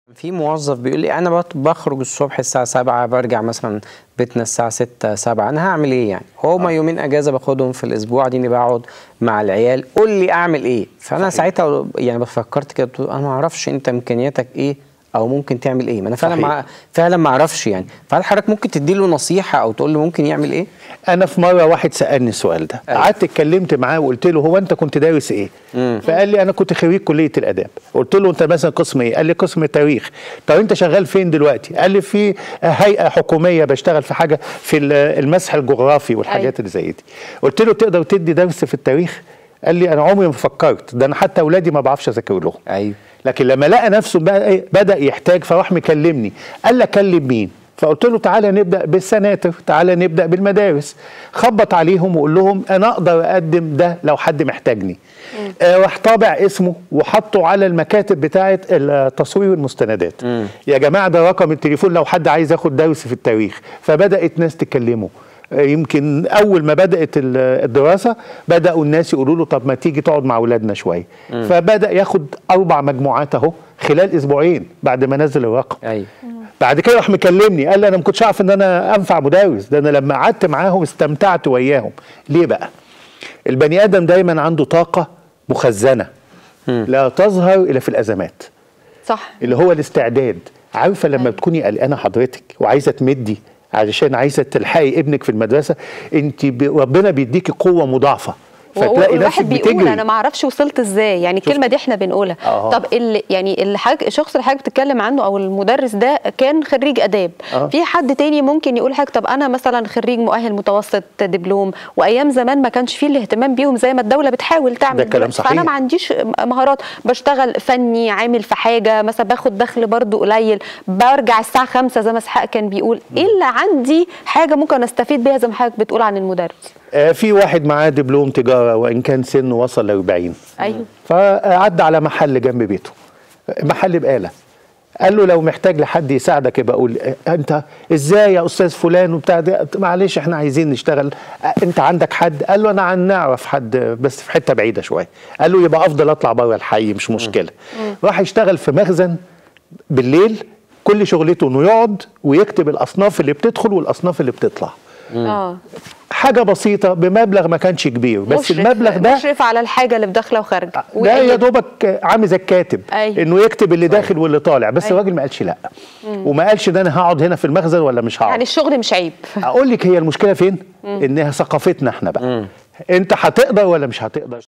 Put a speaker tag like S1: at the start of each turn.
S1: في موظف بيقول لي انا بط- بخرج الصبح الساعه 7 برجع مثلا بيتنا الساعه 6 7 انا هعمل ايه يعني هما يومين اجازه باخدهم في الاسبوع ديني بقعد مع العيال قول لي اعمل ايه فانا ساعتها يعني فكرت كده قلت له انا ما اعرفش انت امكانياتك ايه او ممكن تعمل ايه ما انا فعلا
S2: صحيح.
S1: مع فعلا ما اعرفش يعني فهل حضرتك ممكن تدي له نصيحه او تقول له ممكن يعمل ايه
S2: انا في مره واحد سالني السؤال ده
S1: أيوة.
S2: قعدت اتكلمت معاه وقلت له هو انت كنت دارس ايه فقال لي انا كنت خريج كليه الاداب قلت له انت مثلا قسم ايه قال لي قسم تاريخ طب انت شغال فين دلوقتي قال لي في هيئه حكوميه بشتغل في حاجه في ال- المسح الجغرافي والحاجات
S3: أيوة.
S2: اللي زي دي قلت له تقدر تدي درس في التاريخ قال لي انا عمري ما فكرت ده انا حتى اولادي ما بعرفش اذاكر لهم
S1: ايوه
S2: لكن لما لقى نفسه بقى إيه بدا يحتاج فراح مكلمني قال لي اكلم مين فقلت له تعالى نبدا بالسناتر تعالى نبدا بالمدارس خبط عليهم وقول لهم انا اقدر اقدم ده لو حد محتاجني آه راح طابع اسمه وحطه على المكاتب بتاعه التصوير والمستندات يا جماعه ده رقم التليفون لو حد عايز ياخد درس في التاريخ فبدات ناس تكلمه آه، يمكن اول ما بدات ال- الدراسه بداوا الناس يقولوا له طب ما تيجي تقعد مع اولادنا شويه فبدا ياخد اربع مجموعات اهو خلال اسبوعين بعد ما نزل الرقم
S1: ايوه
S2: بعد كده راح مكلمني قال لي انا ما كنتش عارف ان انا انفع مدرس ده انا لما قعدت معاهم استمتعت وياهم ليه بقى البني ادم دايما عنده طاقه مخزنه لا تظهر الا في الازمات
S3: صح
S2: اللي هو الاستعداد عارفه لما بتكوني قلقانه حضرتك وعايزه تمدي علشان عايزه تلحقي ابنك في المدرسه انت ب... ربنا بيديكي قوه مضاعفه فتلاقي نفسك
S3: والواحد بيقول
S2: بتجري
S3: انا ما اعرفش وصلت ازاي يعني الكلمه دي احنا بنقولها
S2: آه.
S3: طب اللي يعني اللي حاج الشخص اللي حضرتك بتتكلم عنه او المدرس ده كان خريج اداب
S2: آه.
S3: في حد تاني ممكن يقول حاجه طب انا مثلا خريج مؤهل متوسط دبلوم وايام زمان ما كانش فيه الاهتمام بيهم زي ما الدوله بتحاول تعمل
S2: ده كلام
S3: دلوقتي.
S2: صحيح.
S3: فانا ما عنديش مهارات بشتغل فني عامل في حاجه مثلا باخد دخل برضو قليل برجع الساعه 5 زي ما اسحاق كان بيقول ايه اللي عندي حاجه ممكن استفيد بيها زي ما حضرتك بتقول عن المدرس
S2: آه في واحد معاه دبلوم تجاره وان كان سنه وصل ل 40
S3: ايوه
S2: فعدى على محل جنب بيته محل بقاله قال له لو محتاج لحد يساعدك يبقى قول انت ازاي يا استاذ فلان وبتاع ده معلش احنا عايزين نشتغل انت عندك حد قال له انا عن نعرف حد بس في حته بعيده شويه قال له يبقى افضل اطلع بره الحي مش مشكله راح يشتغل في مخزن بالليل كل شغلته انه يقعد ويكتب الاصناف اللي بتدخل والاصناف اللي بتطلع
S3: اه
S2: حاجه بسيطه بمبلغ ما كانش كبير بس
S3: مشرف
S2: المبلغ ده
S3: مشرف على الحاجه اللي بداخله وخارجه
S2: ده
S3: ويأيد.
S2: يا دوبك عامل زي الكاتب
S3: أيوة.
S2: انه يكتب اللي داخل واللي طالع بس
S3: أيوة.
S2: الراجل ما قالش لا وما قالش ان انا هقعد هنا في المخزن ولا مش هقعد
S3: يعني الشغل مش عيب
S2: اقول لك هي المشكله فين انها ثقافتنا احنا بقى انت هتقدر ولا مش هتقدر